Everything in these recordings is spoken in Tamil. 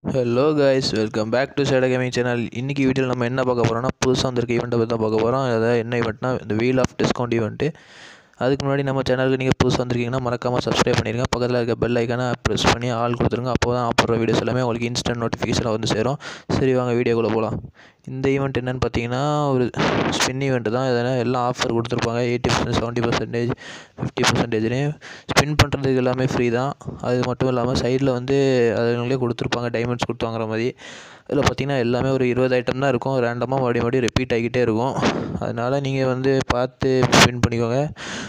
hello guys welcome back to சேட கேமிங் சேனல் இன்றைக்கி வீடியோவில் நம்ம என்ன பார்க்க போகிறோம்னா புதுசாக வந்திருக்க ஈவெண்ட்டை பற்றி தான் பார்க்க போகிறோம் அதாவது என்ன ஈவெண்ட்னா இந்த வீல் ஆஃப் டிஸ்கவுண்ட் ஈவெண்ட்டு அதுக்கு முன்னாடி நம்ம சேனலுக்கு நீங்கள் புதுசாக வந்திருக்கீங்கன்னா மறக்காமல் சப்ஸ்கிரைப் பண்ணிடுங்க பக்கத்தில் இருக்க பெல் ஐக்கானை ப்ரெஸ் பண்ணி ஆல் கொடுத்துருங்க அப்போ தான் போடுற வீடியோஸ் எல்லாமே உங்களுக்கு இன்ஸ்டன்ட் நோட்டிஃபிகேஷனாக வந்து சேரும் சரி வாங்க வீடியோக்குள்ளே போகலாம் இந்த ஈவெண்ட் என்னென்னு பார்த்தீங்கன்னா ஒரு ஸ்பின் ஈவெண்ட் தான் இதனால் எல்லாம் ஆஃபர் கொடுத்துருப்பாங்க eighty percent seventy percentage fifty பர்சன்டேஜ்னு ஸ்பின் பண்ணுறதுக்கு எல்லாமே ஃப்ரீ தான் அது மட்டும் இல்லாமல் சைடில் வந்து அதுங்களே கொடுத்துருப்பாங்க டைமண்ட்ஸ் கொடுத்து வாங்குற மாதிரி அதில் பார்த்தீங்கன்னா எல்லாமே ஒரு இருபது ஐட்டம் தான் இருக்கும் ரேண்டமாக மறுபடியும் மறுபடியும் ரிப்பீட் ஆகிக்கிட்டே இருக்கும் அதனால் நீங்கள் வந்து பார்த்து ஸ்பின் பண்ணிக்கோங்க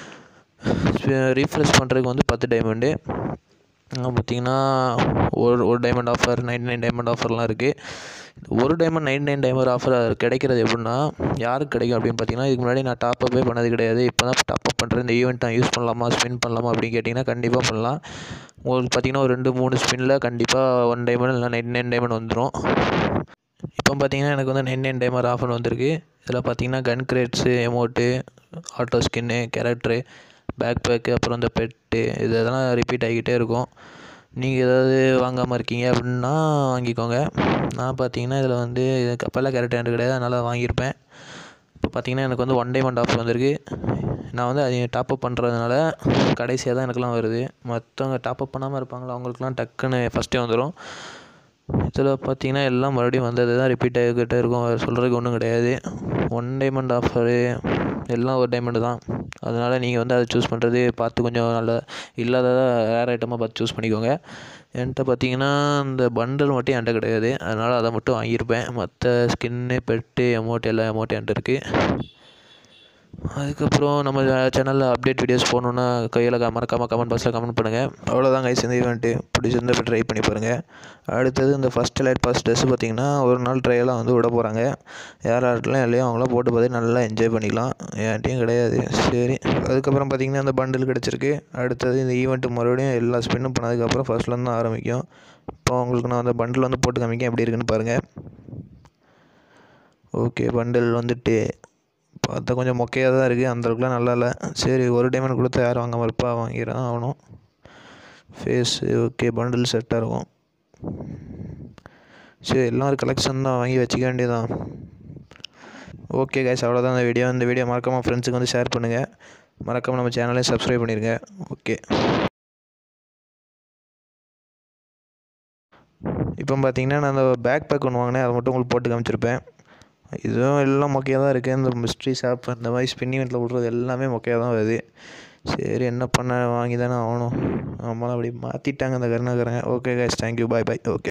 ரீஃப்ரெஷ் பண்ணுறதுக்கு வந்து பத்து டைமண்டு பார்த்தீங்கன்னா ஒரு ஒரு diamond offer ninety nine diamond ஆஃபர்லாம் இருக்குது ஒரு diamond ninety nine diamond offer கிடைக்கிறது எப்படின்னா யாருக்கு கிடைக்கும் அப்படின்னு பார்த்தீங்கன்னா இதுக்கு முன்னாடி நான் டாப் அப்பே பண்ணது கிடையாது இப்போ தான் டாப் அப் பண்ணுறேன் இந்த ஈவெண்ட் நான் யூஸ் பண்ணலாமா ஸ்பின் பண்ணலாமா அப்படின்னு கேட்டிங்கன்னா கண்டிப்பாக பண்ணலாம் உங்களுக்கு பார்த்தீங்கன்னா ஒரு ரெண்டு மூணு ஸ்பின்னில் கண்டிப்பாக ஒன் டைமண்ட் இல்லை நைன்டி நைன் டைமண்ட் வந்துடும் இப்போ பார்த்தீங்கன்னா எனக்கு வந்து நைன் நைன் டைமர் ஆஃபர் வந்திருக்கு இதில் பார்த்தீங்கன்னா gun crates amount auto skin character pack pack அப்புறம் இந்த பெட்டு இது இதெல்லாம் ரிப்பீட் ஆகிக்கிட்டே இருக்கும் நீங்கள் ஏதாவது வாங்காமல் இருக்கீங்க அப்படின்னா வாங்கிக்கோங்க நான் பார்த்தீங்கன்னா இதில் வந்து இது கப்பலில் கேரக்டர் என்கிட்ட கிடையாது அதனால் வாங்கியிருப்பேன் இப்போ பார்த்தீங்கன்னா எனக்கு வந்து ஒன் டைமண்ட் ஆஃபர் வந்திருக்கு நான் வந்து அதை டாப் அப் பண்ணுறதுனால கடைசியாக தான் எனக்குலாம் வருது மற்றவங்க டாப் அப் பண்ணாமல் இருப்பாங்களா அவங்களுக்குலாம் டக்குன்னு ஃபஸ்ட்டே வந்துடும் இதில் பார்த்தீங்கன்னா எல்லாம் மறுபடியும் வந்தது தான் ரிப்பீட் ஆகிக்கிட்டே இருக்கும் சொல்கிறதுக்கு ஒன்றும் கிடையாது ஒன் டைமண்ட் ஆஃபரு எல்லாம் ஒரு டைமண்டு தான் அதனால் நீங்கள் வந்து அதை சூஸ் பண்ணுறது பார்த்து கொஞ்சம் நல்ல இல்லாததாக ரேர் ஐட்டமாக பார்த்து சூஸ் பண்ணிக்கோங்க என்கிட்ட பார்த்தீங்கன்னா இந்த பண்டல் மட்டும் என்கிட்ட கிடையாது அதனால் அதை மட்டும் வாங்கியிருப்பேன் மற்ற ஸ்கின்னு பெட்டு அமௌண்ட் எல்லா அமௌண்ட் என்கிட்ட இருக்குது அதுக்கப்புறம் நம்ம சேனலில் அப்டேட் வீடியோஸ் போகணுன்னா கையில் மறக்காமல் கமெண்ட் பாக்ஸில் கமெண்ட் பண்ணுங்கள் அவ்வளோதான் கைஸ் இந்த ஈவெண்ட்டு பிடிச்சிருந்தா இப்போ ட்ரை பண்ணி பாருங்கள் அடுத்தது இந்த ஃபஸ்ட் லைட் பாஸ் ட்ரெஸ் பார்த்திங்கன்னா ஒரு நாள் ட்ரையெல்லாம் வந்து விட போகிறாங்க யார் யார்ட்டெலாம் இல்லையோ அவங்களாம் போட்டு பார்த்து நல்லா என்ஜாய் பண்ணிக்கலாம் என்கிட்டையும் கிடையாது சரி அதுக்கப்புறம் பார்த்திங்கன்னா அந்த பண்டில் கிடச்சிருக்கு அடுத்தது இந்த ஈவெண்ட்டு மறுபடியும் எல்லா ஸ்பின்னும் பண்ணதுக்கப்புறம் ஃபஸ்ட்லேருந்து தான் ஆரம்பிக்கும் இப்போ உங்களுக்கு நான் அந்த பண்டில் வந்து போட்டு காமிக்கேன் எப்படி இருக்குன்னு பாருங்கள் ஓகே பண்டில் வந்துட்டு பார்த்தா கொஞ்சம் மொக்கையாக தான் இருக்குது அந்தளவுக்குலாம் நல்லா இல்லை சரி ஒரு டைமண்ட் கொடுத்தா யாரும் வாங்காமல் இருப்பா வாங்கிடான் ஆகணும் ஃபேஸு ஓகே பண்டில் செட்டாக இருக்கும் சரி எல்லாம் ஒரு கலெக்ஷன் தான் வாங்கி வச்சுக்க வேண்டியதான் ஓகே கைஸ் அவ்வளோதான் இந்த வீடியோ இந்த வீடியோ மறக்காமல் ஃப்ரெண்ட்ஸுக்கு வந்து ஷேர் பண்ணுங்கள் மறக்காமல் நம்ம சேனலையும் சப்ஸ்கிரைப் பண்ணிடுங்க ஓகே இப்போ பார்த்தீங்கன்னா நான் அந்த பேக் பேக் ஒன்று வாங்கினேன் அதை மட்டும் உங்களுக்கு போட்டு காமிச்சிருப்பேன் இதுவும் எல்லாம் மொக்கையாக தான் இருக்குது இந்த மிஸ்ட்ரி ஷாப் இந்த மாதிரி ஸ்பின்னிமெண்ட்டில் விட்றது எல்லாமே மொக்கையாக தான் வருது சரி என்ன பண்ண வாங்கி தானே ஆகணும் நம்மளாம் அப்படி மாற்றிட்டாங்க அந்த கருணாகரங்க okay guys thank you bye bye okay